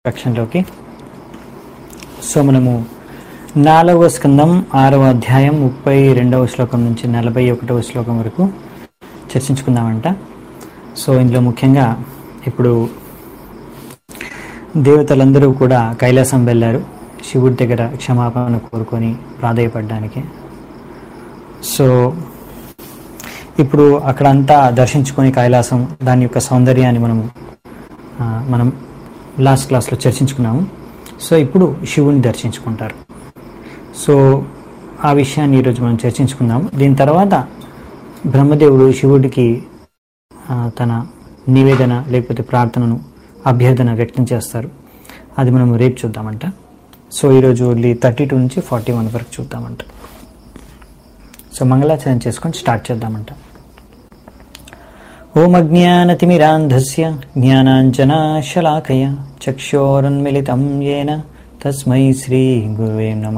కక్షంలోకి so మనము నాలుగవ స్కందం ఆరవ అధ్యాయం ముప్పై రెండవ శ్లోకం నుంచి నలభై ఒకటవ శ్లోకం వరకు చర్చించుకుందామంట సో ఇందులో ముఖ్యంగా ఇప్పుడు దేవతలందరూ కూడా కైలాసం వెళ్ళారు శివుడి దగ్గర క్షమాపణ కోరుకొని ప్రాధేయపడడానికి సో ఇప్పుడు అక్కడంతా దర్శించుకొని కైలాసం దాని యొక్క సౌందర్యాన్ని మనము ఆ, మనం లాస్ట్ క్లాస్లో చర్చించుకున్నాము సో ఇప్పుడు శివుని దర్శించుకుంటారు సో ఆ విషయాన్ని ఈరోజు మనం చర్చించుకుందాము దీని తర్వాత బ్రహ్మదేవుడు శివుడికి ఆ, తన నివేదన లేకపోతే ప్రార్థనను అభ్యర్థన వ్యక్తం చేస్తారు అది మనం రేపు చూద్దామంట సో ఈరోజు ఓన్లీ థర్టీ టూ నుంచి ఫార్టీ వన్ వరకు చూద్దామంట సో మంగళాచరణ చేసుకొని స్టార్ట్ చేద్దామంట ఓమజ్ఞానతిమిరాంధస్య జ్ఞానాంజనాశలాకయ చక్షోరన్మిళితం येन తస్మై శ్రీగురువే నమ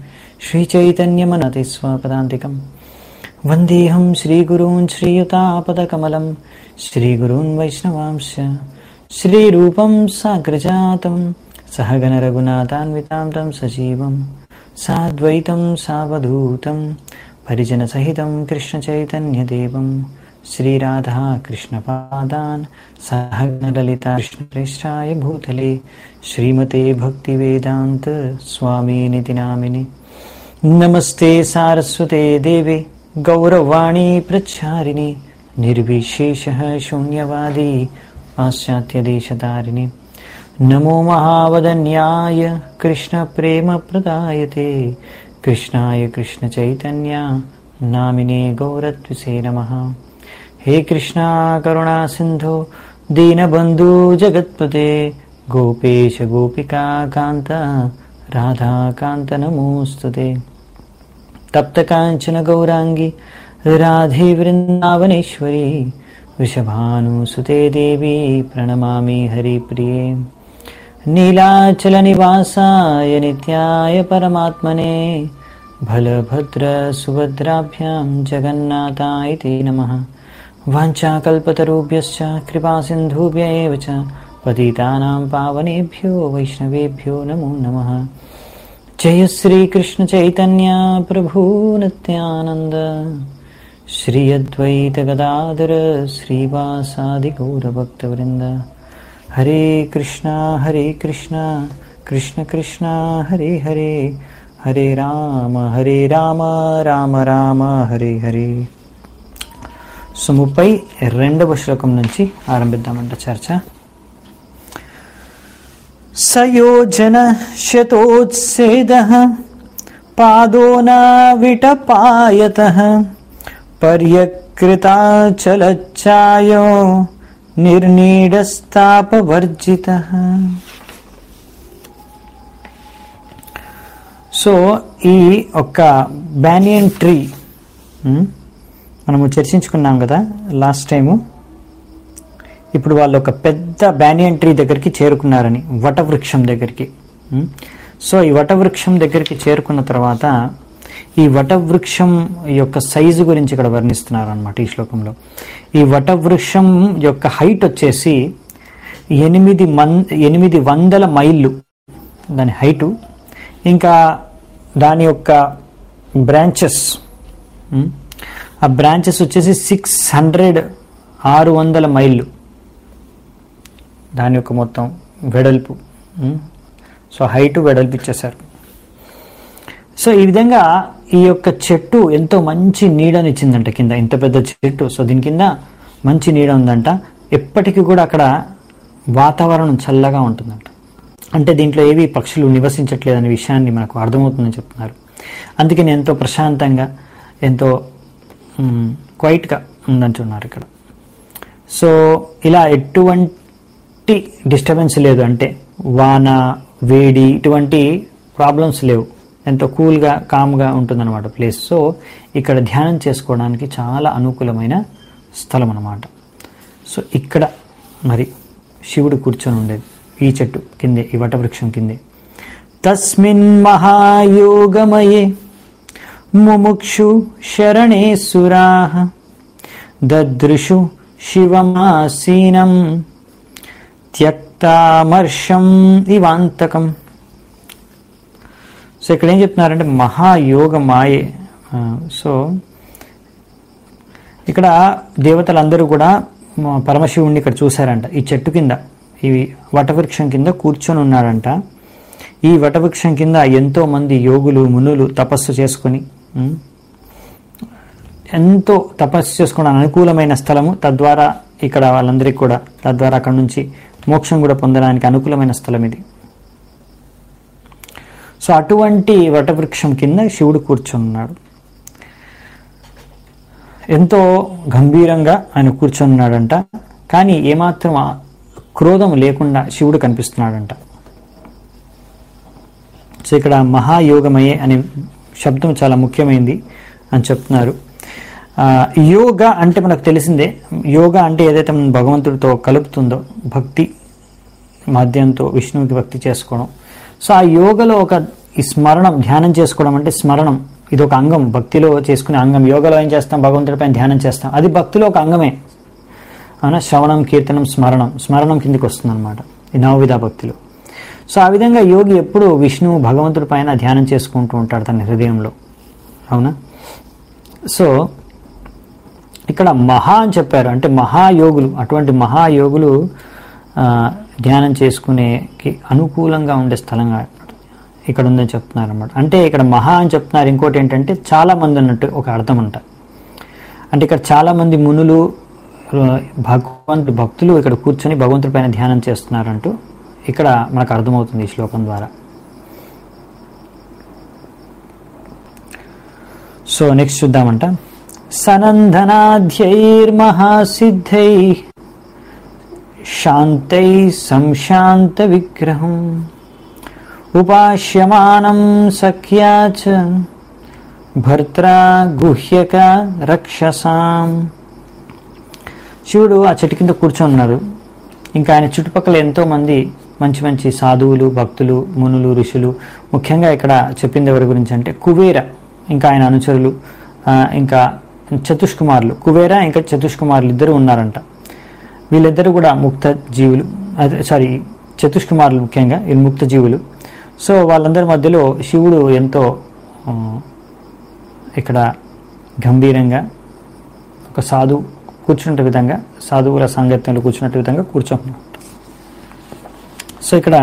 శ్రీచైతన్యమనతిస్వపదాంతికం వందేహం శ్రీగురూన్ శ్రీయుతాపదకమలం శ్రీగురూన్ వైష్ణవాంశ శ్రీరూపం సాగ్రజాతం సహగణరఘునాథాన్వితాం తం సజీవం సాద్వైతం సావధూతం పరిజనసహితం కృష్ణచైతన్యదేవం శ్రీరాధా కృష్ణపాదాన్ సహగణలలితా కృష్ణప్రేష్టాయ భూతలే శ్రీమతే భక్తివేదాంత స్వామినితి నామిని నమస్తే సారస్వతే దేవే గౌరవాణి ప్రచారిణి నిర్విశేష శూన్యవాది పాశ్చాత్యదేశతారిణి నమో మహావదన్యాయ కృష్ణ ప్రేమ ప్రదాయతే కృష్ణాయ కృష్ణ చైతన్య నామినే గౌరత్విసే నమ హే కృష్ణ కరుణా సింధో దీనబంధు జగత్పతే గోపేశ గోపికా కాంత రాధాకాంత నమోస్తుతే తప్తకాంచన గౌరాంగి రాధే వృందావనేశ్వరి వృషభానుసుతే దేవి ప్రణమామి హరిప్రియే నీలాచల నివాసాయ నిత్యాయ పరమాత్మనే బలభద్ర సుభద్రాభ్యాం జగన్నాథాయ తే నమః వాంఛాకల్పతరుభ్యశ్చ కృపాసింధుభ్య ఏవ చ పతితానాం పావనేభ్యో వైష్ణవేభ్యో నమో నమః జయ శ్రీకృష్ణ చైతన్య ప్రభు నిత్యానంద శ్రీ అద్వైత గదాధర శ్రీవాసాది గౌరభక్తవృంద హరే కృష్ణ హరే కృష్ణ కృష్ణ కృష్ణ హరే హరే హరే రామ హరే రామ రామ రామ హరే హరే సో ముప్పై రెండవ శ్లోకం నుంచి ఆరంభిద్దామంట చర్చ సయోజన శతోత్సేద పాదో విటపాయత పర్యకృతాచలచ్చాయో నిర్నీడస్తాపవర్జిత సో ఈ ఒక్క బ్యానియన్ ట్రీ ఉమ్, మనము చర్చించుకున్నాం కదా లాస్ట్ టైము ఇప్పుడు వాళ్ళు ఒక పెద్ద బ్యానియన్ ట్రీ దగ్గరికి చేరుకున్నారని వటవృక్షం దగ్గరికి ఉమ్, సో ఈ వటవృక్షం దగ్గరికి చేరుకున్న తర్వాత ఈ వటవృక్షం యొక్క సైజు గురించి ఇక్కడ వర్ణిస్తున్నారు అనమాట ఈ శ్లోకంలో ఈ వటవృక్షం యొక్క హైట్ వచ్చేసి ఎనిమిది మన్ ఎనిమిది వందల మైళ్ళు దాని హైటు ఇంకా దాని యొక్క బ్రాంచెస్ ఆ బ్రాంచెస్ వచ్చేసి సిక్స్ హండ్రెడ్ ఆరు వందల మైళ్ళు దాని యొక్క మొత్తం వెడల్పు ఉమ్. సో హైట్ వెడల్పు ఇచ్చేశారు సో ఈ విధంగా ఈ యొక్క చెట్టు ఎంతో మంచి నీడనిచ్చిందంట కింద ఇంత పెద్ద చెట్టు సో దీని కింద మంచి నీడ ఉందంట ఎప్పటికీ కూడా అక్కడ వాతావరణం చల్లగా ఉంటుందంట అంటే దీంట్లో ఏవి పక్షులు నివసించట్లేదనే విషయాన్ని మనకు అర్థమవుతుందని చెప్తున్నారు అందుకని ఎంతో ప్రశాంతంగా ఎంతో క్వైట్గా ఉందంటున్నారు ఇక్కడ సో ఇలా ఎటువంటి డిస్టర్బెన్స్ లేదు అంటే వాన వేడి ఇటువంటి ప్రాబ్లమ్స్ లేవు ఎంతో కూల్గా కామ్గా ఉంటుందన్నమాట ప్లేస్ సో ఇక్కడ ధ్యానం చేసుకోవడానికి చాలా అనుకూలమైన స్థలం అన్నమాట సో ఇక్కడ మరి శివుడు కూర్చొని ఉండేది ఈ చెట్టు కిందే ఈ వటవృక్షం కిందే తస్మిన్ మహాయోగమయే ముముక్షు శరణే సురాః దదృశు శివమాసీనం త్యక్త రక్తామర్షం ఇవాంతకం సో ఇక్కడ ఏం చెప్తున్నారంటే మహాయోగ మాయే ఆ, సో ఇక్కడ దేవతలందరూ కూడా మా పరమశివుణ్ణి ఇక్కడ చూశారంట ఈ చెట్టు కింద ఈ వటవృక్షం కింద కూర్చొని ఉన్నాడంట ఈ వటవృక్షం కింద ఎంతో మంది యోగులు మునులు తపస్సు చేసుకొని ఉమ్, ఎంతో తపస్సు చేసుకోవడానికి అనుకూలమైన స్థలము తద్వారా ఇక్కడ వాళ్ళందరికీ కూడా తద్వారా అక్కడ నుంచి మోక్షం కూడా పొందడానికి అనుకూలమైన స్థలం ఇది సో అటువంటి వటవృక్షం కింద శివుడు కూర్చొని ఉన్నాడు ఎంతో గంభీరంగా ఆయన కూర్చొని ఉన్నాడంట కానీ ఏమాత్రం ఆ క్రోధం లేకుండా శివుడు కనిపిస్తున్నాడంట సో ఇక్కడ మహాయోగమయే అనే శబ్దం చాలా ముఖ్యమైనది అని చెప్తున్నారు ఆ, యోగ అంటే మనకు తెలిసిందే యోగ అంటే ఏదైతే మనం భగవంతుడితో కలుపుతుందో భక్తి మాధ్యంతో విష్ణువుకి భక్తి చేసుకోవడం సో ఆ యోగలో ఒక ఈ స్మరణం ధ్యానం చేసుకోవడం అంటే స్మరణం ఇది ఒక అంగం భక్తిలో చేసుకునే అంగం యోగలో ఏం చేస్తాం భగవంతుడిపై ధ్యానం చేస్తాం అది భక్తిలో ఒక అంగమే అవునా శ్రవణం కీర్తనం స్మరణం స్మరణం కిందికి వస్తుంది అనమాట ఈ నవవిధ భక్తిలో సో ఆ విధంగా యోగి ఎప్పుడు విష్ణువు భగవంతుడి పైన ధ్యానం చేసుకుంటూ ఉంటాడు తన హృదయంలో అవునా సో ఇక్కడ మహా అని చెప్పారు అంటే మహాయోగులు అటువంటి మహాయోగులు ఆ, ధ్యానం చేసుకునేకి అనుకూలంగా ఉండే స్థలంగా ఇక్కడ ఉందని చెప్తున్నారు అనమాట అంటే ఇక్కడ మహా అని చెప్తున్నారు ఇంకోటి ఏంటంటే చాలా మంది అన్నట్టు ఒక అర్థం అంట అంటే ఇక్కడ చాలా మంది మునులు ఆ, భగవంతు భక్తులు ఇక్కడ కూర్చొని భగవంతుడి పైన ధ్యానం చేస్తున్నారంటూ ఇక్కడ మనకు అర్థమవుతుంది ఈ శ్లోకం ద్వారా సో నెక్స్ట్ చూద్దామంట సనందనాధ్యైర్మహాసిద్ధై శాంతై సంశాంత విగ్రహం ఉపాస్యమానం సఖ్యా చ భర్త్రా గుహ్యక రక్షసాం శివుడు ఆ చెట్టు కింద కూర్చొని ఉన్నాడు ఇంకా ఆయన చుట్టుపక్కల ఎంతో మంది మంచి మంచి సాధువులు భక్తులు మునులు ఋషులు ముఖ్యంగా ఇక్కడ చెప్పింది ఎవరి గురించి అంటే కుబేర ఇంకా ఆయన అనుచరులు ఆ, ఇంకా చతుష్కుమారులు కుబేర ఇంకా చతుష్కుమారులు ఇద్దరు ఉన్నారంట వీళ్ళిద్దరు కూడా ముక్త జీవులు అదే సారీ చతుష్కుమారులు ముఖ్యంగా వీళ్ళు ముక్త జీవులు సో వాళ్ళందరి మధ్యలో శివుడు ఎంతో ఆ, ఇక్కడ గంభీరంగా ఒక సాధు కూర్చున్నట్టు విధంగా సాధువుల సాంగత్యంలో కూర్చున్నట్టు విధంగా కూర్చోండి సో ఇక్కడ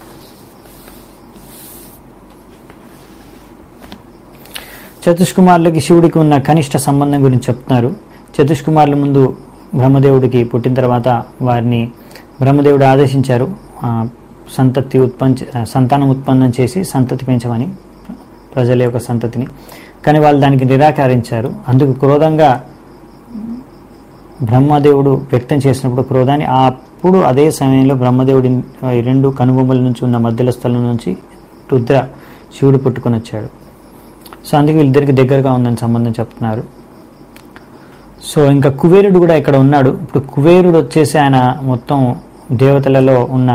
చతుష్కుమారులకి శివుడికి ఉన్న కనిష్ట సంబంధం గురించి చెప్తున్నారు చతుష్కుమారుల ముందు బ్రహ్మదేవుడికి పుట్టిన తర్వాత వారిని బ్రహ్మదేవుడు ఆదేశించారు ఆ, సంతతి ఉత్పన్న సంతానం ఉత్పన్నం చేసి సంతతి పెంచమని ప్రజల యొక్క సంతతిని కానీ వాళ్ళు దానికి నిరాకరించారు అందుకు క్రోధంగా బ్రహ్మదేవుడు వ్యక్తం చేసినప్పుడు క్రోధాన్ని అప్పుడు అదే సమయంలో బ్రహ్మదేవుడి ఈ రెండు కనుబొమ్మల నుంచి ఉన్న మధ్యల స్థలం నుంచి రుద్ర శివుడు పుట్టుకొని వచ్చాడు సో అందుకే వీళ్ళిద్దరికి దగ్గరగా ఉందని సంబంధం చెప్తున్నారు సో ఇంకా కుబేరుడు కూడా ఇక్కడ ఉన్నాడు ఇప్పుడు కుబేరుడు వచ్చేసి ఆయన మొత్తం దేవతలలో ఉన్న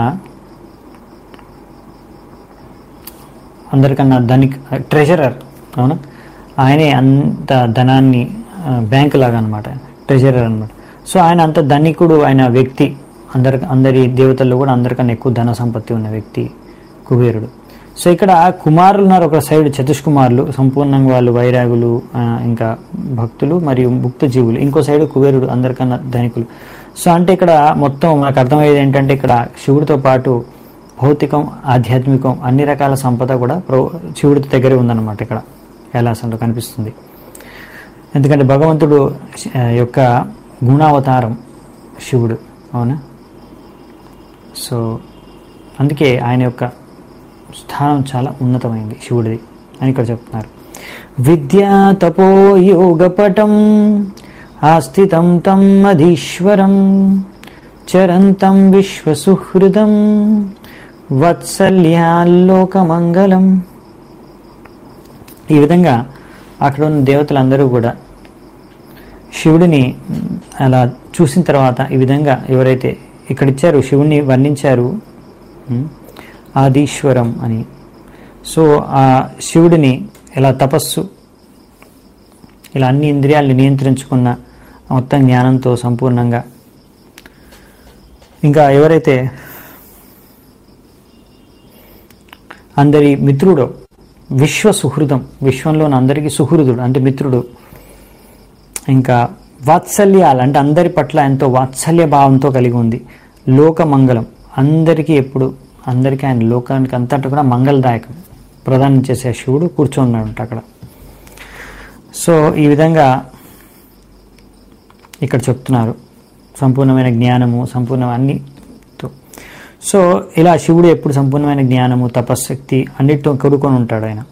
అందరికన్నా ధనిక్ ట్రెజరర్ అవునా ఆయనే అంత ధనాన్ని ఆ, బ్యాంకు లాగా అనమాట ట్రెజరర్ అనమాట సో ఆయన అంత ధనికుడు ఆయన వ్యక్తి అందరి అందరి దేవతల్లో కూడా అందరికన్నా ఎక్కువ ధన సంపత్తి ఉన్న వ్యక్తి కుబేరుడు సో ఇక్కడ కుమారులు ఉన్నారు ఒక సైడ్ చతుష్కుమారులు సంపూర్ణంగా వాళ్ళు వైరాగులు ఆ, ఇంకా భక్తులు మరియు ముక్త జీవులు ఇంకో సైడ్ కుబేరుడు అందరికన్నా ధనికులు సో అంటే ఇక్కడ మొత్తం మనకు అర్థమయ్యేది ఏంటంటే ఇక్కడ శివుడితో పాటు భౌతికం ఆధ్యాత్మికం అన్ని రకాల సంపద కూడా ప్రో శివుడి దగ్గరే ఉందన్నమాట ఇక్కడ కైలాసంలో కనిపిస్తుంది ఎందుకంటే భగవంతుడు ఆ, యొక్క గుణావతారం శివుడు అవునా సో అందుకే ఆయన యొక్క స్థానం చాలా ఉన్నతమైంది శివుడిది అని ఇక్కడ చెప్తున్నారు విద్యా తపో యోగపటం ఆస్థితం తం అధీశ్వరం చరంతం విశ్వసుహృదం వత్సల్యాల్లోకమంగళం ఈ విధంగా అక్కడ ఉన్న దేవతలందరూ కూడా శివుడిని మ్, అలా చూసిన తర్వాత ఈ విధంగా ఎవరైతే ఇక్కడ ఇచ్చారు శివుణ్ణి వర్ణించారు మ్, ఆదీశ్వరం అని సో ఆ శివుడిని ఇలా తపస్సు ఇలా అన్ని ఇంద్రియాల్ని నియంత్రించుకున్న మొత్తం జ్ఞానంతో సంపూర్ణంగా ఇంకా ఎవరైతే అందరి మిత్రుడు విశ్వ సుహృదం విశ్వంలోని అందరికీ సుహృదుడు అంటే మిత్రుడు ఇంకా వాత్సల్యాలు అంటే అందరి పట్ల ఎంతో వాత్సల్య భావంతో కలిగి ఉంది లోకమంగళం అందరికీ ఎప్పుడు అందరికీ ఆయన లోకానికి అంతటా కూడా మంగళదాయకం ప్రదానం చేసే శివుడు కూర్చోన్నాడు అక్కడ సో ఈ విధంగా ఇక్కడ చెప్తున్నారు సంపూర్ణమైన జ్ఞానము సంపూర్ణ అన్నితో సో ఇలా శివుడు ఎప్పుడు సంపూర్ణమైన జ్ఞానము తపశక్తి అన్నిటితో కొడుకొని ఉంటాడు ఆయన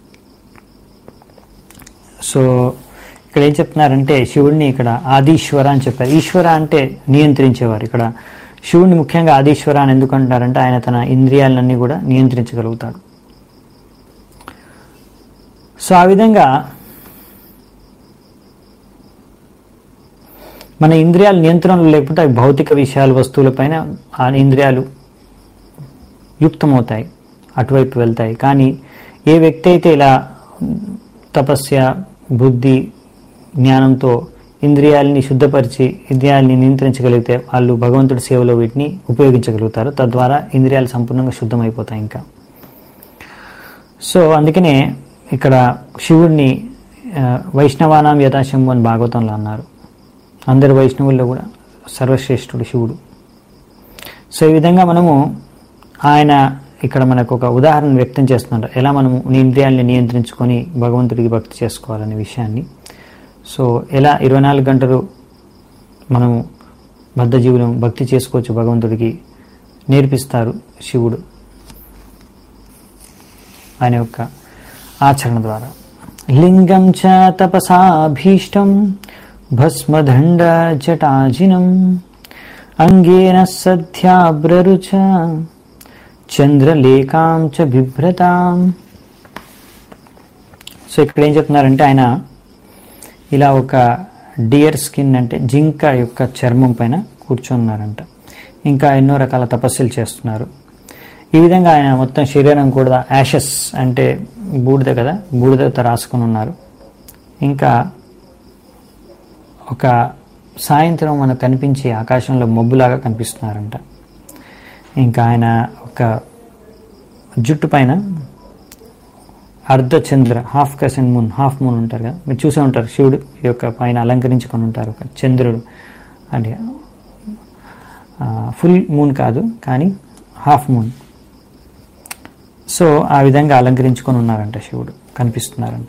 సో ఇక్కడ ఏం చెప్తున్నారంటే శివుడిని ఇక్కడ ఆదీశ్వర అని చెప్పారు ఈశ్వర అంటే నియంత్రించేవారు ఇక్కడ శివుడిని ముఖ్యంగా ఆదీశ్వర అని ఎందుకు అంటారంటే ఆయన తన ఇంద్రియాలన్నీ కూడా నియంత్రించగలుగుతాడు సో ఆ విధంగా మన ఇంద్రియాల నియంత్రణలో లేకపోతే అవి భౌతిక విషయాలు వస్తువులపైన ఆ ఇంద్రియాలు యుక్తమవుతాయి అటువైపు వెళ్తాయి కానీ ఏ వ్యక్తి అయితే ఇలా తపస్య బుద్ధి జ్ఞానంతో ఇంద్రియాలని శుద్ధపరిచి ఇంద్రియాలని నియంత్రించగలిగితే వాళ్ళు భగవంతుడి సేవలో వీటిని ఉపయోగించగలుగుతారు తద్వారా ఇంద్రియాలు సంపూర్ణంగా శుద్ధమైపోతాయి ఇంకా సో అందుకనే ఇక్కడ శివుడిని ఆ, వైష్ణవానాం యథాశంభు అని భాగవతంలో అన్నారు అందరి వైష్ణవుల్లో కూడా సర్వశ్రేష్ఠుడు శివుడు సో ఈ విధంగా మనము ఆయన ఇక్కడ మనకు ఒక ఉదాహరణ వ్యక్తం చేస్తున్నారు ఎలా మనము నీ ఇంద్రియాలని నియంత్రించుకొని భగవంతుడికి భక్తి చేసుకోవాలనే విషయాన్ని సో ఎలా ఇరవై నాలుగు గంటలు మనము బద్ధ జీవులం భక్తి చేసుకోవచ్చు భగవంతుడికి నేర్పిస్తారు శివుడు ఆయన యొక్క ఆచరణ ద్వారా లింగం చ తపసాభీష్టం భస్మదండ జటాజినం అంగేన సధ్యాబ్రరుచ చంద్రలేఖాం చ బిభ్రతాం సో ఇక్కడ ఏం చెప్తున్నారంటే ఆయన ఇలా ఒక డియర్ స్కిన్ అంటే జింక యొక్క చర్మం పైన కూర్చున్నారంట ఇంకా ఎన్నో రకాల తపస్సులు చేస్తున్నారు ఈ విధంగా ఆయన మొత్తం శరీరం కూడా యాషెస్ అంటే బూడిద కదా బూడిదతో రాసుకొని ఉన్నారు ఇంకా ఒక సాయంత్రం మనకు కనిపించే ఆకాశంలో మబ్బులాగా కనిపిస్తున్నారంట ఇంకా ఆయన ఒక జుట్టు పైన అర్ధచంద్ర half crescent moon half moon ఉంటారు కదా మీరు చూసే ఉంటారు శివుడు ఈ యొక్క పైన అలంకరించుకొని ఉంటారు ఒక చంద్రుడు అంటే ఫుల్ మూన్ కాదు కానీ హాఫ్ మూన్ సో ఆ విధంగా అలంకరించుకొని ఉన్నారంట శివుడు కనిపిస్తున్నారంట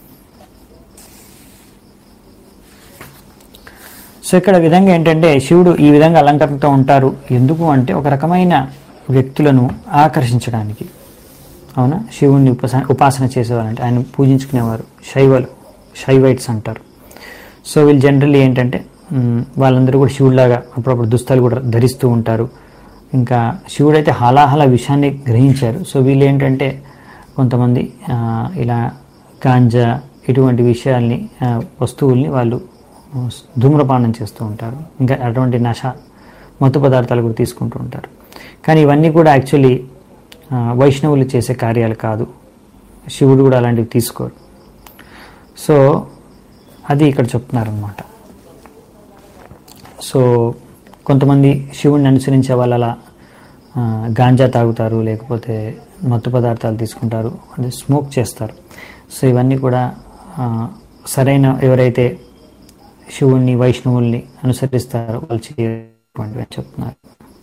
సో ఇక్కడ విధంగా ఏంటంటే శివుడు ఈ విధంగా అలంకరణతో ఉంటారు ఎందుకు అంటే ఒక రకమైన వ్యక్తులను ఆకర్షించడానికి అవునా శివుణ్ణి ఉపాసన ఉపాసన చేసేవారంటే ఆయన పూజించుకునేవారు శైవలు శైవైట్స్ అంటారు సో వీళ్ళు జనరల్లీ ఏంటంటే మ్, వాళ్ళందరూ కూడా శివుడిలాగా అప్పుడప్పుడు దుస్తులు కూడా ధరిస్తూ ఉంటారు ఇంకా శివుడైతే హలాహల విషయాన్ని గ్రహించారు సో వీళ్ళు ఏంటంటే కొంతమంది ఆ, ఇలా గాంజా ఇటువంటి విషయాల్ని ఆ, వస్తువుల్ని వాళ్ళు ఆ, ధూమ్రపానం చేస్తూ ఉంటారు ఇంకా అటువంటి నష మత్తు పదార్థాలు కూడా తీసుకుంటూ ఉంటారు కానీ ఇవన్నీ కూడా యాక్చువల్లీ వైష్ణవులు చేసే కార్యాలు కాదు శివుడు కూడా అలాంటివి తీసుకోరు సో అది ఇక్కడ చెప్తున్నారనమాట సో కొంతమంది శివుడిని అనుసరించే వాళ్ళు అలా ఆ, గాంజా తాగుతారు లేకపోతే మత్తు పదార్థాలు తీసుకుంటారు అంటే స్మోక్ చేస్తారు సో ఇవన్నీ కూడా ఆ, సరైన ఎవరైతే శివుణ్ణి వైష్ణవుల్ని అనుసరిస్తారో వాళ్ళు చేయటువంటివి అని చెప్తున్నారు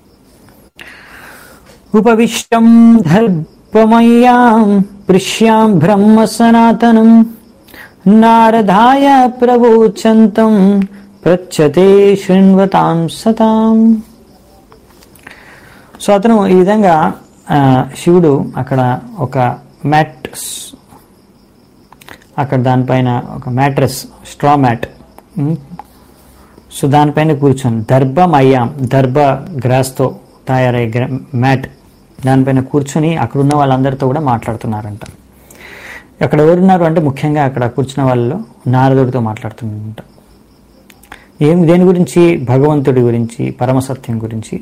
ఉపవిష్టం దర్భమయ్యాం పృశ్యాం బ్రహ్మ సనాతనం నారదాయ ప్రవోచంతం పృచ్చతే శృణ్వతాం సతాం సో అతను ఈ విధంగా ఆ, శివుడు అక్కడ ఒక మ్యాట్ అక్కడ దానిపైన ఒక mattress straw mat um, so దానిపైన కూర్చొని దర్భమయ్యాం దర్భ గ్రాస్తో తయారయ్యే గ్ర మ్యాట్ దానిపైన కూర్చొని అక్కడ ఉన్న వాళ్ళందరితో కూడా మాట్లాడుతున్నారంట అక్కడ ఎవరున్నారు అంటే ముఖ్యంగా అక్కడ కూర్చున్న వాళ్ళలో నారదుడితో మాట్లాడుతున్నారంట ఏం దేని గురించి భగవంతుడి గురించి పరమసత్యం గురించి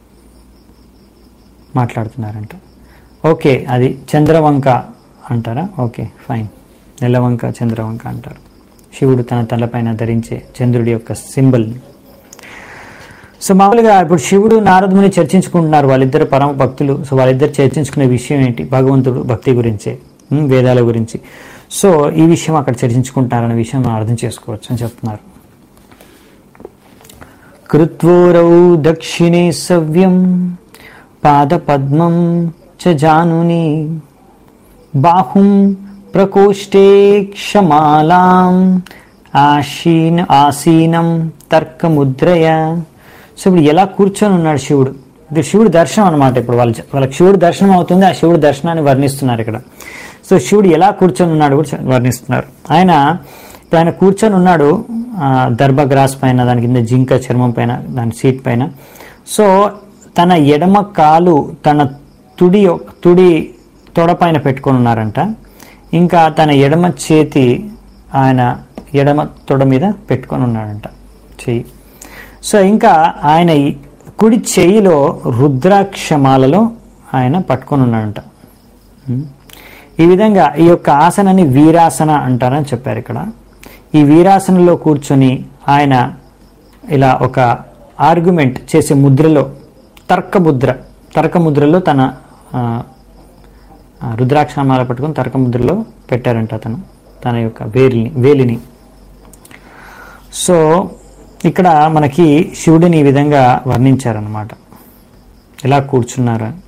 మాట్లాడుతున్నారంట ఓకే అది చంద్రవంక అంటారా ఓకే ఫైన్ నెలవంక చంద్రవంక అంటారు శివుడు తన తలపైన ధరించే చంద్రుడి యొక్క సింబల్ సో మామూలుగా ఇప్పుడు శివుడు నారదుని చర్చించుకుంటున్నారు వాళ్ళిద్దరు పరమ భక్తులు సో వాళ్ళిద్దరు చర్చించుకునే విషయం ఏంటి భగవంతుడు భక్తి గురించే ఉమ్, వేదాల గురించి సో ఈ విషయం అక్కడ చర్చించుకుంటారనే విషయం మనం అర్థం చేసుకోవచ్చు అని చెప్తున్నారు కృత్వోరౌ దక్షిణే సవ్యం పాదపద్మం చ జానుని బాహుం ప్రకోష్ఠే క్షమాలాం ఆశీన ఆసీనం తర్కముద్రయ సో ఇప్పుడు ఎలా కూర్చొని ఉన్నాడు శివుడు ఇది శివుడి దర్శనం అనమాట ఇప్పుడు వాళ్ళ వాళ్ళకి శివుడి దర్శనం అవుతుంది ఆ శివుడి దర్శనాన్ని వర్ణిస్తున్నారు ఇక్కడ సో శివుడు ఎలా కూర్చొని ఉన్నాడు కూడా వర్ణిస్తున్నారు ఆయన ఇప్పుడు ఆయన కూర్చొని ఉన్నాడు ఆ, దర్భ గ్రాస్ పైన దాని కింద జింక చర్మం పైన దాని సీట్ పైన సో తన ఎడమ కాలు తన తుడి తుడి తొడ పైన పెట్టుకొని ఉన్నారంట ఇంకా తన ఎడమ చేతి ఆయన ఎడమ తొడ మీద పెట్టుకొని ఉన్నాడంట చెయ్యి సో ఇంకా ఆయన ఈ కుడి చెయ్యిలో రుద్రాక్షమాలలో ఆయన పట్టుకొని ఉన్నాడంట ఉం. ఈ విధంగా ఈ యొక్క ఆసనాన్ని వీరాసన అంటారని చెప్పారు ఇక్కడ ఈ వీరాసనంలో కూర్చొని ఆయన ఇలా ఒక ఆర్గ్యుమెంట్ చేసే ముద్రలో తర్క ముద్ర తర్క ముద్రలో తన ఆ, ఆ, రుద్రాక్షమాల పట్టుకొని తర్క ముద్రలో పెట్టారంట అతను తన యొక్క వేలిని వేలిని సో ఇక్కడ మనకి శివుడిని ఈ విధంగా వర్ణించారనమాట ఎలా కూర్చున్నారు అని.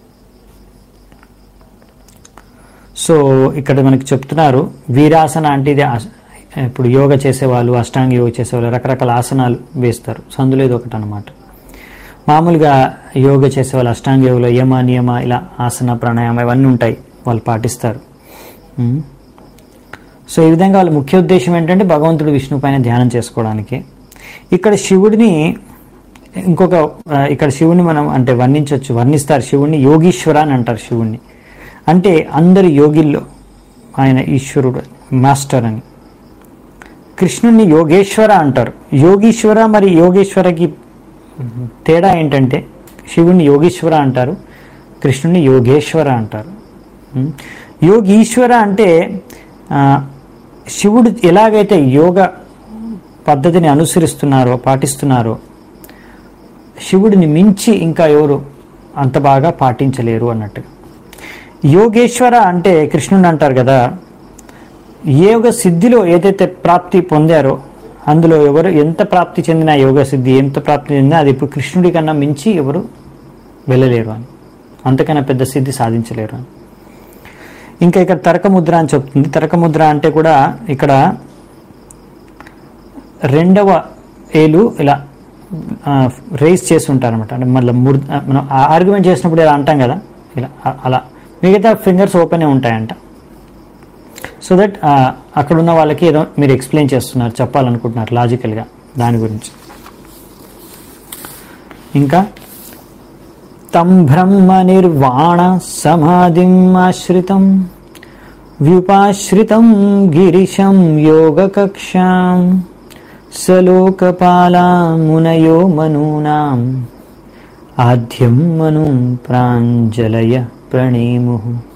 సో ఇక్కడ మనకి చెప్తున్నారు వీరాసన అంటే ఇది ఆస- ఇప్పుడు యోగ చేసేవాళ్ళు అష్టాంగ యోగ చేసేవాళ్ళు రకరకాల ఆసనాలు వేస్తారు సో అందులో ఇది ఒకటి అనమాట మామూలుగా యోగ చేసేవాళ్ళు అష్టాంగ యోగలో యమ నియమ ఇలా ఆసన ప్రాణాయామ ఇవన్నీ ఉంటాయి వాళ్ళు పాటిస్తారు ఉమ్. సో ఈ విధంగా వాళ్ళ ముఖ్య ఉద్దేశం ఏంటంటే భగవంతుడు విష్ణు పైన ధ్యానం చేసుకోవడానికి ఇక్కడ శివుడిని ఇంకొక ఆ, ఇక్కడ శివుని మనం అంటే వర్ణించవచ్చు వర్ణిస్తారు శివుణ్ణి యోగీశ్వర అని అంటారు శివుణ్ణి అంటే అందరి యోగిల్లో ఆయన ఈశ్వరుడు మాస్టర్ అని కృష్ణుణ్ణి యోగేశ్వర అంటారు యోగీశ్వర మరి యోగేశ్వరకి తేడా ఏంటంటే శివుణ్ణి యోగీశ్వర అంటారు కృష్ణుణ్ణి యోగేశ్వర అంటారు ఉం? యోగీశ్వర అంటే ఆ, శివుడు ఎలాగైతే యోగ పద్ధతిని అనుసరిస్తున్నారో పాటిస్తున్నారో శివుడిని మించి ఇంకా ఎవరు అంత బాగా పాటించలేరు అన్నట్టు యోగేశ్వర అంటే కృష్ణుడు అంటారు కదా యోగ సిద్ధిలో ఏదైతే ప్రాప్తి పొందారో అందులో ఎవరు ఎంత ప్రాప్తి చెందిన యోగ సిద్ధి ఎంత ప్రాప్తి చెందినా అది ఇప్పుడు కృష్ణుడి కన్నా మించి ఎవరు వెళ్ళలేరు అని అంతకన్నా పెద్ద సిద్ధి సాధించలేరు అని ఇంకా ఇక్కడ తరకముద్ర అని చెప్తుంది తరకముద్ర అంటే కూడా ఇక్కడ రెండవ ఏలు ఇలా రేస్ చేసి ఉంటారనమాట అంటే మళ్ళీ ముర్ ఆ, మనం ఆర్గ్యుమెంట్ చేసినప్పుడు ఇలా అంటాం కదా ఇలా ఆ- అలా మిగతా ఫింగర్స్ ఓపెన్ ఉంటాయంట సో దట్ అక్కడ ఉన్న వాళ్ళకి ఏదో మీరు ఎక్స్ప్లెయిన్ చేస్తున్నారు చెప్పాలనుకుంటున్నారు లాజికల్గా దాని గురించి ఇంకా తం బ్రహ్మ నిర్వాణ సమాధిం ఆశ్రితం వ్యుపాశ్రితం గిరిశం యోగకక్షాం సలోకపాలా మునయో మనూనాం ఆద్యం మను ప్రాంజలయ ప్రణేము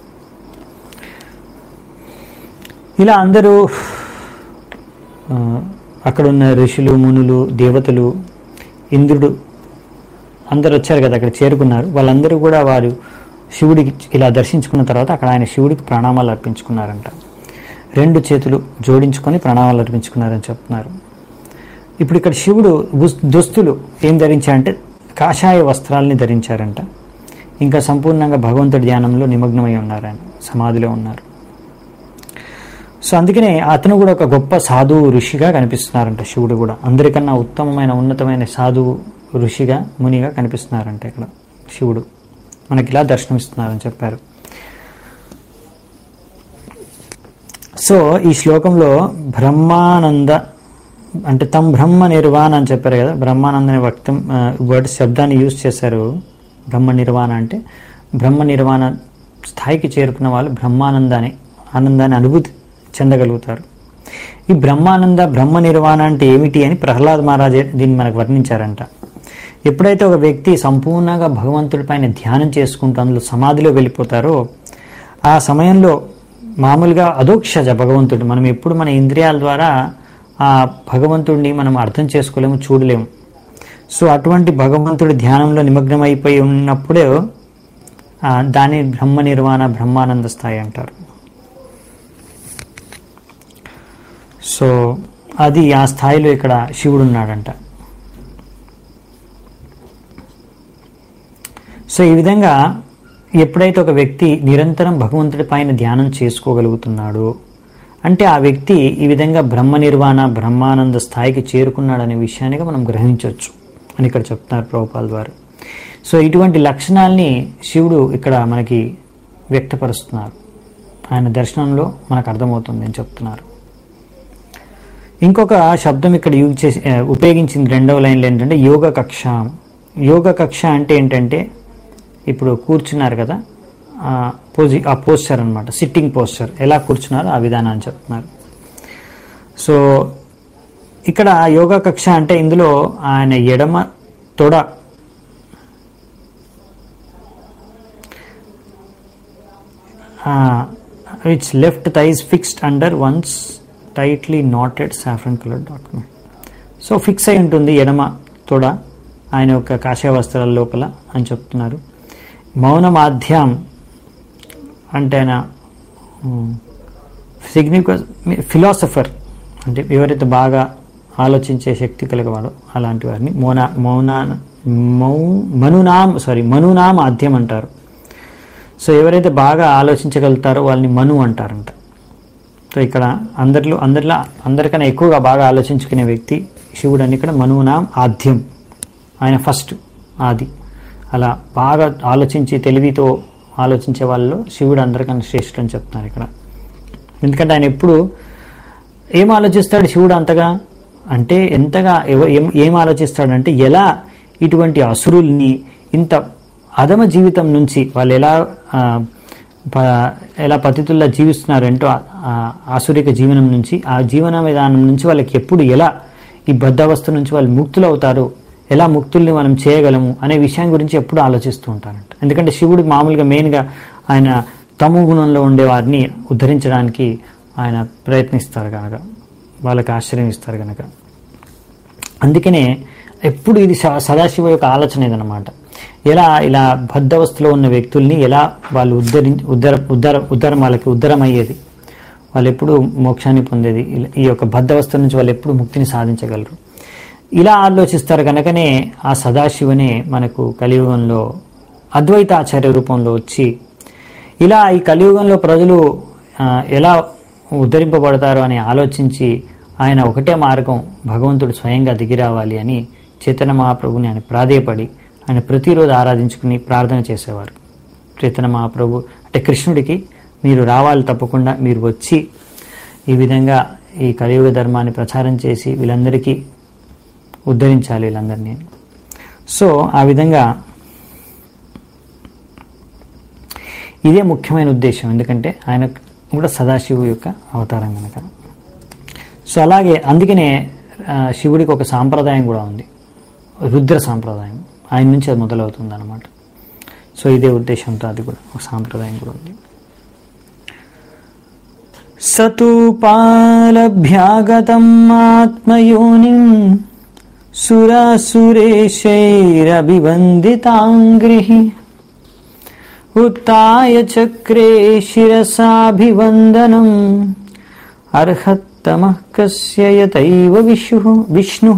ఇలా అందరూ ఆ, అక్కడున్న ఋషులు మునులు దేవతలు ఇంద్రుడు అందరు వచ్చారు కదా అక్కడ చేరుకున్నారు వాళ్ళందరూ కూడా వారు శివుడికి ఇలా దర్శించుకున్న తర్వాత అక్కడ ఆయన శివుడికి ప్రణామాలు అర్పించుకున్నారంట రెండు చేతులు జోడించుకొని ప్రణామాలు అర్పించుకున్నారని చెప్తున్నారు ఇప్పుడు ఇక్కడ శివుడు దుస్- దుస్తులు ఏం ధరించారంటే కాషాయ వస్త్రాలని ధరించారంట ఇంకా సంపూర్ణంగా భగవంతుడి ధ్యానంలో నిమగ్నమై ఉన్నారు ఆయన సమాధిలో ఉన్నారు సో అందుకనే అతను కూడా ఒక గొప్ప సాధువు ఋషిగా కనిపిస్తున్నారంట శివుడు కూడా అందరికన్నా ఉత్తమమైన ఉన్నతమైన సాధువు ఋషిగా మునిగా కనిపిస్తున్నారంట ఇక్కడ శివుడు మనకి ఇలా దర్శనమిస్తున్నారని చెప్పారు సో ఈ శ్లోకంలో బ్రహ్మానంద అంటే తమ్ బ్రహ్మ నిర్వాణ అని చెప్పారు కదా బ్రహ్మానంద అనే వ్యక్తం వర్డ్ శబ్దాన్ని యూజ్ చేశారు బ్రహ్మ నిర్వాణ అంటే బ్రహ్మ నిర్వాణ స్థాయికి చేరుకున్న వాళ్ళు బ్రహ్మానందాన్ని ఆనందాన్ని అనుభూతి చెందగలుగుతారు ఈ బ్రహ్మానంద బ్రహ్మ నిర్వాణ అంటే ఏమిటి అని ప్రహ్లాద్ మహారాజ్ దీన్ని మనకు వర్ణించారంట ఎప్పుడైతే ఒక వ్యక్తి సంపూర్ణంగా భగవంతుడి పైన ధ్యానం చేసుకుంటూ అందులో సమాధిలో వెళ్ళిపోతారో ఆ సమయంలో మామూలుగా అదోక్షజ భగవంతుడు మనం ఎప్పుడు మన ఇంద్రియాల ద్వారా ఆ భగవంతుడిని మనం అర్థం చేసుకోలేము చూడలేము సో అటువంటి భగవంతుడి ధ్యానంలో నిమగ్నమైపోయి ఉన్నప్పుడే ఆ, దాని బ్రహ్మ నిర్వాణ బ్రహ్మానంద స్థాయి అంటారు సో అది ఆ స్థాయిలో ఇక్కడ శివుడు ఉన్నాడంట సో ఈ విధంగా ఎప్పుడైతే ఒక వ్యక్తి నిరంతరం భగవంతుడి పైన ధ్యానం చేసుకోగలుగుతున్నాడో అంటే ఆ వ్యక్తి ఈ విధంగా బ్రహ్మ నిర్వాణ బ్రహ్మానంద స్థాయికి చేరుకున్నాడనే విషయాన్ని మనం గ్రహించవచ్చు అని ఇక్కడ చెప్తున్నారు ప్రభుపాల్ ద్వారా సో ఇటువంటి లక్షణాల్ని శివుడు ఇక్కడ మనకి వ్యక్తపరుస్తున్నారు ఆయన దర్శనంలో మనకు అర్థమవుతుంది అని చెప్తున్నారు ఇంకొక శబ్దం ఇక్కడ యూజ్ చేసి ఆ, ఉపయోగించింది రెండవ లైన్లో ఏంటంటే యోగ కక్ష యోగ కక్ష అంటే ఏంటంటే ఇప్పుడు కూర్చున్నారు కదా ఆ పోజి ఆ పోస్చర్ అనమాట సిట్టింగ్ పోస్చర్ ఎలా కూర్చున్నారో ఆ విధానాన్ని చెప్తున్నారు సో ఇక్కడ యోగా కక్ష అంటే ఇందులో ఆయన ఎడమ తొడ which left thighs fixed under once tightly knotted saffron colour document so fix అయి ఉంటుంది ఎడమ తొడ ఆయన యొక్క కాషాయ వస్త్రాల లోపల అని చెప్తున్నారు మౌన మాధ్యం అంటే ఆయన సిగ్నిఫిక ఫిలాసఫర్ అంటే ఎవరైతే బాగా ఆలోచించే శక్తి కలిగవాడో అలాంటి వారిని మౌన మౌనా మౌ మనునాం సారీ మనునాం ఆద్యం అంటారు సో ఎవరైతే బాగా ఆలోచించగలుగుతారో వాళ్ళని మను అంటారంట సో ఇక్కడ అందరిలో అందరిలో అందరికన్నా ఎక్కువగా బాగా ఆలోచించుకునే వ్యక్తి శివుడు అని ఇక్కడ మనునాం ఆద్యం ఆయన ఫస్ట్ ఆది అలా బాగా ఆలోచించి తెలివితో ఆలోచించే వాళ్ళలో శివుడు అందరికన్నా శ్రేష్ఠుడు అని చెప్తున్నారు ఇక్కడ ఎందుకంటే ఆయన ఎప్పుడు ఏం ఆలోచిస్తాడు శివుడు అంతగా అంటే ఎంతగా ఎవ- ఏం ఏం ఆలోచిస్తాడంటే ఎలా ఇటువంటి అసురుల్ని ఇంత అధమ జీవితం నుంచి వాళ్ళు ఎలా ఆ, ప- ఎలా పతితుల్లా జీవిస్తున్నారు ఏంటో ఆ- ఆ ఆసురిక జీవనం నుంచి ఆ జీవన విధానం నుంచి వాళ్ళకి ఎప్పుడు ఎలా ఈ బద్ధావస్థ నుంచి వాళ్ళు ముక్తులు అవుతారు ఎలా ముక్తుల్ని మనం చేయగలము అనే విషయం గురించి ఎప్పుడు ఆలోచిస్తూ ఉంటారంట ఎందుకంటే శివుడు మామూలుగా మెయిన్గా ఆయన తము గుణంలో ఉండే వారిని ఉద్ధరించడానికి ఆయన ప్రయత్నిస్తారు కనుక వాళ్ళకి ఆశ్రయం ఇస్తారు కనుక అందుకనే ఎప్పుడు ఇది స- సదాశివ యొక్క ఆలోచన ఇదనమాట ఎలా ఇలా బద్ధవస్థలో ఉన్న వ్యక్తుల్ని ఎలా వాళ్ళు ఉద్ధరి ఉద్ధర ఉద్ధర ఉద్ధరం వాళ్ళకి ఉద్ధరం అయ్యేది వాళ్ళు ఎప్పుడు మోక్షాన్ని పొందేది ఇలా- ఈ యొక్క బద్ధవస్థ నుంచి వాళ్ళు ఎప్పుడు ముక్తిని సాధించగలరు ఇలా ఆలోచిస్తారు కనుకనే ఆ సదాశివనే మనకు కలియుగంలో అద్వైత ఆచార్య రూపంలో వచ్చి ఇలా ఈ కలియుగంలో ప్రజలు ఆ, ఎలా ఉద్ధరింపబడతారో అని ఆలోచించి ఆయన ఒకటే మార్గం భగవంతుడు స్వయంగా దిగి రావాలి అని చైతన్య మహాప్రభుని ఆయన ప్రాధేయపడి ఆయన ప్రతిరోజు ఆరాధించుకుని ప్రార్థన చేసేవారు చైతన్య మహాప్రభు అంటే కృష్ణుడికి మీరు రావాలి తప్పకుండా మీరు వచ్చి ఈ విధంగా ఈ కలియుగ ధర్మాన్ని ప్రచారం చేసి వీళ్ళందరికీ ఉద్ధరించాలి వీళ్ళందరినీ సో ఆ విధంగా ఇదే ముఖ్యమైన ఉద్దేశం ఎందుకంటే ఆయన కూడా సదాశివు యొక్క అవతారం కనుక సో అలాగే అందుకనే ఆ, శివుడికి ఒక సాంప్రదాయం కూడా ఉంది రుద్ర సాంప్రదాయం ఆయన నుంచి అది మొదలవుతుంది అనమాట సో ఇదే ఉద్దేశంతో అది కూడా ఒక సాంప్రదాయం కూడా ఉంది సతూపాలభ్యాగతం ఆత్మయోనిం సురాసురేశైరభివందితాంగ్రిహి ఉత్తాయ చక్రే శిరసాభివందనం అర్హత్తమ కస్య యతైవ విష్ణు విష్ణు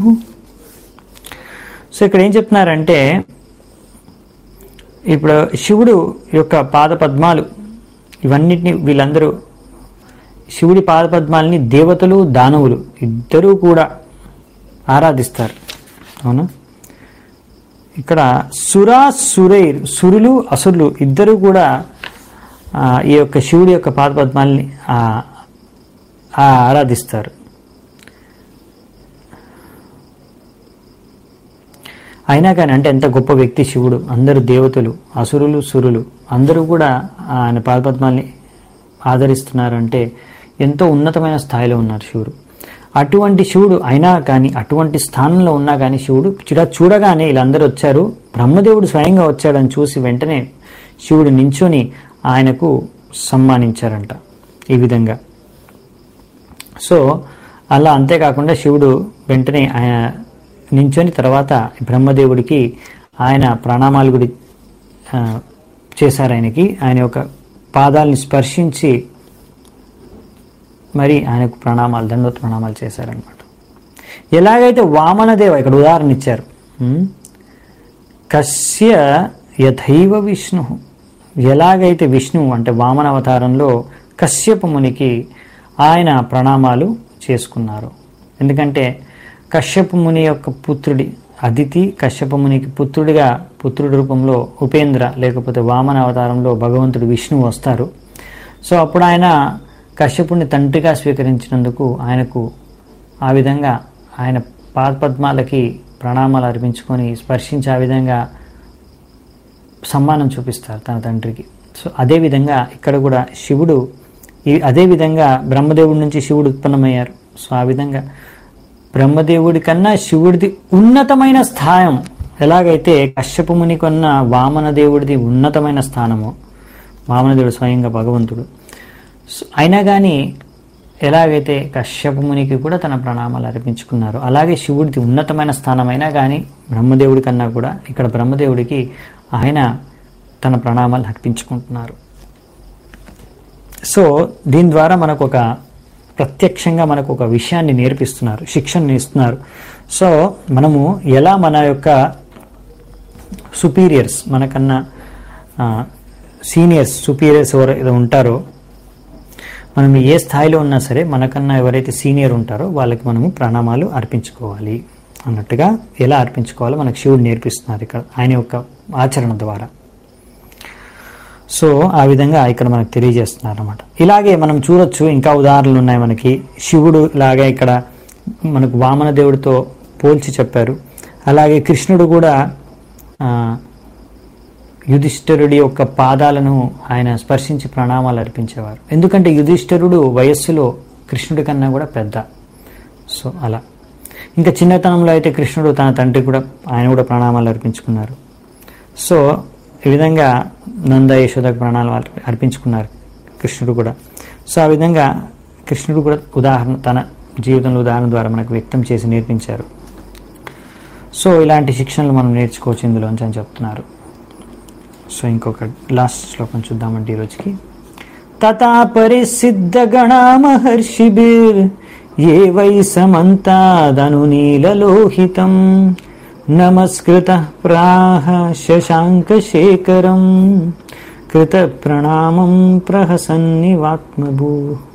సో ఇక్కడ ఏం చెప్తున్నారంటే ఇప్పుడు శివుడు యొక్క పాద పద్మాలు ఇవన్నిటిని వీళ్ళందరూ శివుడి పాద పద్మాలని దేవతలు దానవులు ఇద్దరూ కూడా ఆరాధిస్తారు అవునా ఇక్కడ సురా సురైర్ సురులు అసురులు ఇద్దరు కూడా ఆ, ఈ యొక్క శివుడి యొక్క పాదపద్మాల్ని ఆ, ఆ ఆరాధిస్తారు అయినా కానీ అంటే ఎంత గొప్ప వ్యక్తి శివుడు అందరు దేవతలు అసురులు సురులు అందరూ కూడా ఆయన పాదపద్మాల్ని ఆదరిస్తున్నారంటే ఎంతో ఉన్నతమైన స్థాయిలో ఉన్నారు శివుడు అటువంటి శివుడు అయినా కానీ అటువంటి స్థానంలో ఉన్నా కానీ శివుడు చూడ చూడగానే వీళ్ళందరూ వచ్చారు బ్రహ్మదేవుడు స్వయంగా వచ్చాడని చూసి వెంటనే శివుడు నించొని ఆయనకు సన్మానించారంట ఈ విధంగా సో అలా అంతేకాకుండా శివుడు వెంటనే ఆయన నించొని తర్వాత బ్రహ్మదేవుడికి ఆయన ప్రణామాలు గుడి ఆ, చేశారు ఆయనకి ఆయన యొక్క పాదాలని స్పర్శించి మరి ఆయనకు ప్రణామాలు దండోత ప్రణామాలు చేశారనమాట ఎలాగైతే వామనదేవ ఇక్కడ ఉదాహరణ ఇచ్చారు ఉమ్, కస్య యథైవ విష్ణు ఎలాగైతే విష్ణువు అంటే వామన అవతారంలో కశ్యప మునికి ఆయన ప్రణామాలు చేసుకున్నారు ఎందుకంటే కశ్యప ముని యొక్క పుత్రుడి అదితి కశ్యప మునికి పుత్రుడిగా పుత్రుడి రూపంలో ఉపేంద్ర లేకపోతే వామన అవతారంలో భగవంతుడు విష్ణువు వస్తారు సో అప్పుడు ఆయన కశ్యపుని తండ్రిగా స్వీకరించినందుకు ఆయనకు ఆ విధంగా ఆయన పాదపద్మాలకి ప్రణామాలు అర్పించుకొని స్పర్శించి ఆ విధంగా సమ్మానం చూపిస్తారు తన తండ్రికి సో అదేవిధంగా ఇక్కడ కూడా శివుడు ఈ అదేవిధంగా బ్రహ్మదేవుడి నుంచి శివుడు ఉత్పన్నమయ్యారు సో ఆ విధంగా బ్రహ్మదేవుడి కన్నా శివుడిది ఉన్నతమైన స్థానం ఎలాగైతే కశ్యప ముని కొన్న వామన దేవుడిది ఉన్నతమైన స్థానము వామనదేవుడు స్వయంగా భగవంతుడు సో అయినా కానీ ఎలాగైతే కశ్యప మునికి కూడా తన ప్రణామాలు అర్పించుకున్నారు అలాగే శివుడిది ఉన్నతమైన స్థానం అయినా కానీ బ్రహ్మదేవుడి కన్నా కూడా ఇక్కడ బ్రహ్మదేవుడికి ఆయన తన ప్రణామాలు అర్పించుకుంటున్నారు సో దీని ద్వారా మనకు ఒక ప్రత్యక్షంగా మనకు ఒక విషయాన్ని నేర్పిస్తున్నారు శిక్షణ ఇస్తున్నారు సో మనము ఎలా మన యొక్క సుపీరియర్స్ మనకన్నా సీనియర్స్ సుపీరియర్స్ ఎవరైతే ఉంటారో మనం ఏ స్థాయిలో ఉన్నా సరే మనకన్నా ఎవరైతే సీనియర్ ఉంటారో వాళ్ళకి మనము ప్రణామాలు అర్పించుకోవాలి అన్నట్టుగా ఎలా అర్పించుకోవాలో మనకు శివుడు నేర్పిస్తున్నారు ఇక్కడ ఆయన యొక్క ఆచరణ ద్వారా సో ఆ విధంగా ఇక్కడ మనకు తెలియజేస్తున్నారు అనమాట ఇలాగే మనం చూడొచ్చు ఇంకా ఉదాహరణలు ఉన్నాయి మనకి శివుడు ఇలాగే ఇక్కడ మనకు వామన దేవుడితో పోల్చి చెప్పారు అలాగే కృష్ణుడు కూడా ఆ, యుధిష్ఠరుడి యొక్క పాదాలను ఆయన స్పర్శించి ప్రణామాలు అర్పించేవారు ఎందుకంటే యుధిష్ఠరుడు వయస్సులో కృష్ణుడి కన్నా కూడా పెద్ద సో అలా ఇంకా చిన్నతనంలో అయితే కృష్ణుడు తన తండ్రికి కూడా ఆయన కూడా ప్రణామాలు అర్పించుకున్నారు సో ఈ విధంగా నంద యశోదకు ప్రాణాలు అర్ప- అర్పించుకున్నారు కృష్ణుడు కూడా సో ఆ విధంగా కృష్ణుడు కూడా ఉదాహరణ తన జీవితంలో ఉదాహరణ ద్వారా మనకు వ్యక్తం చేసి నేర్పించారు సో ఇలాంటి శిక్షణలు మనం నేర్చుకోవచ్చు ఇందులోంచి అని చెప్తున్నారు సో ఇంకొక లాస్ట్ శ్లోకం చూద్దామంటే ఈరోజుకి తథా పరిసిద్ధగణా మహర్షిభిర్ ఏ వై సమంతాదను నీలలోహితం నమస్కృత ప్రాహ శశాంకశేఖరం కృత ప్రణామం ప్రహసన్నివాత్మభూ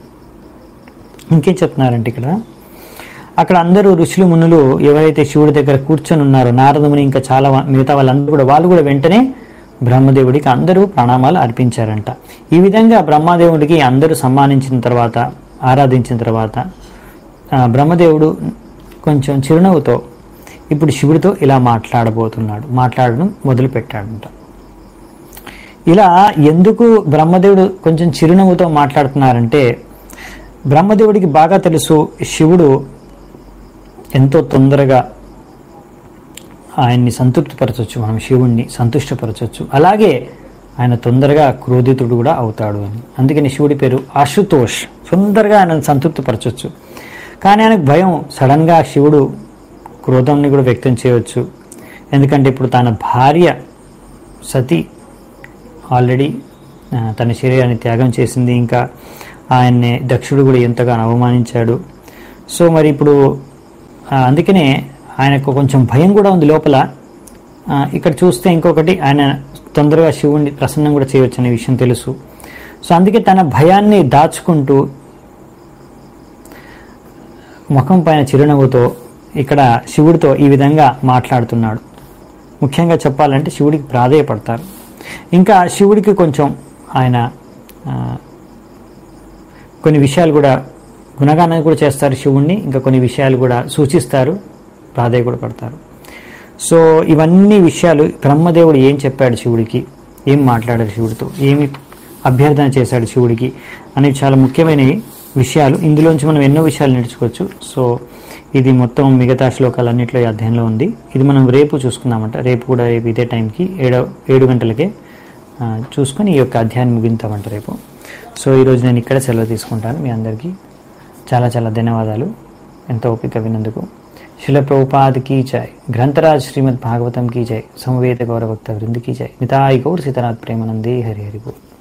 ఇంకేం చెప్తున్నారంటే ఇక్కడ అక్కడ అందరూ ఋషులు మునులు ఎవరైతే శివుడి దగ్గర కూర్చొని ఉన్నారో నారదముని ఇంకా చాలా వా- మిగతా వాళ్ళందరూ కూడా వాళ్ళు కూడా వెంటనే బ్రహ్మదేవుడికి అందరూ ప్రణామాలు అర్పించారంట ఈ విధంగా బ్రహ్మదేవుడికి అందరూ సన్మానించిన తర్వాత ఆరాధించిన తర్వాత ఆ, బ్రహ్మదేవుడు కొంచెం చిరునవ్వుతో ఇప్పుడు శివుడితో ఇలా మాట్లాడబోతున్నాడు మాట్లాడడం మొదలు పెట్టాడంట ఇలా ఎందుకు బ్రహ్మదేవుడు కొంచెం చిరునవ్వుతో మాట్లాడుతున్నారంటే బ్రహ్మదేవుడికి బాగా తెలుసు శివుడు ఎంతో తొందరగా ఆయన్ని సంతృప్తిపరచవచ్చు మనం శివుణ్ణి సంతుష్టపరచవచ్చు అలాగే ఆయన తొందరగా క్రోధితుడు కూడా అవుతాడు అని అందుకని శివుడి పేరు ఆశుతోష్ తొందరగా ఆయనను సంతృప్తిపరచవచ్చు కానీ ఆయనకు భయం సడన్గా శివుడు క్రోధాన్ని కూడా వ్యక్తం చేయవచ్చు ఎందుకంటే ఇప్పుడు తన భార్య సతి ఆల్రెడీ ఆ, తన శరీరాన్ని త్యాగం చేసింది ఇంకా ఆయన్ని దక్షుడు కూడా ఎంతగానో అవమానించాడు సో మరి ఇప్పుడు ఆ, అందుకనే ఆయనకు కొంచెం భయం కూడా ఉంది లోపల ఆ, ఇక్కడ చూస్తే ఇంకొకటి ఆయన తొందరగా శివుణ్ణి ప్రసన్నం కూడా చేయవచ్చు అనే విషయం తెలుసు సో అందుకే తన భయాన్ని దాచుకుంటూ ముఖం పైన చిరునవ్వుతో ఇక్కడ శివుడితో ఈ విధంగా మాట్లాడుతున్నాడు ముఖ్యంగా చెప్పాలంటే శివుడికి ప్రాధేయపడతారు ఇంకా శివుడికి కొంచెం ఆయన ఆ, కొన్ని విషయాలు కూడా గుణగానం కూడా చేస్తారు శివుణ్ణి ఇంకా కొన్ని విషయాలు కూడా సూచిస్తారు ప్రాధేయ కూడా పడతారు సో ఇవన్నీ విషయాలు బ్రహ్మదేవుడు ఏం చెప్పాడు శివుడికి ఏం మాట్లాడాడు శివుడితో ఏమి అభ్యర్థన చేశాడు శివుడికి అనేవి చాలా ముఖ్యమైనవి విషయాలు ఇందులోంచి మనం ఎన్నో విషయాలు నేర్చుకోవచ్చు సో ఇది మొత్తం మిగతా శ్లోకాలన్నింటిలో ఈ అధ్యాయంలో ఉంది ఇది మనం రేపు చూసుకుందామంట రేపు కూడా రేపు ఇదే టైంకి ఏడో ఏడు గంటలకే ఆ, చూసుకొని ఈ యొక్క అధ్యాయాన్ని ముగింతామంట రేపు సో ఈరోజు నేను ఇక్కడ సెలవు తీసుకుంటాను మీ అందరికీ చాలా చాలా ధన్యవాదాలు ఎంతో ఓపిక విన్నందుకు शिल प्रभुपाद की जय ग्रंथराज श्रीमद् भागवतम की जय समवेत गौरभक्त वृंद की जय निताई गौर सीतानाथ प्रेमानंदे हरि हरि बोल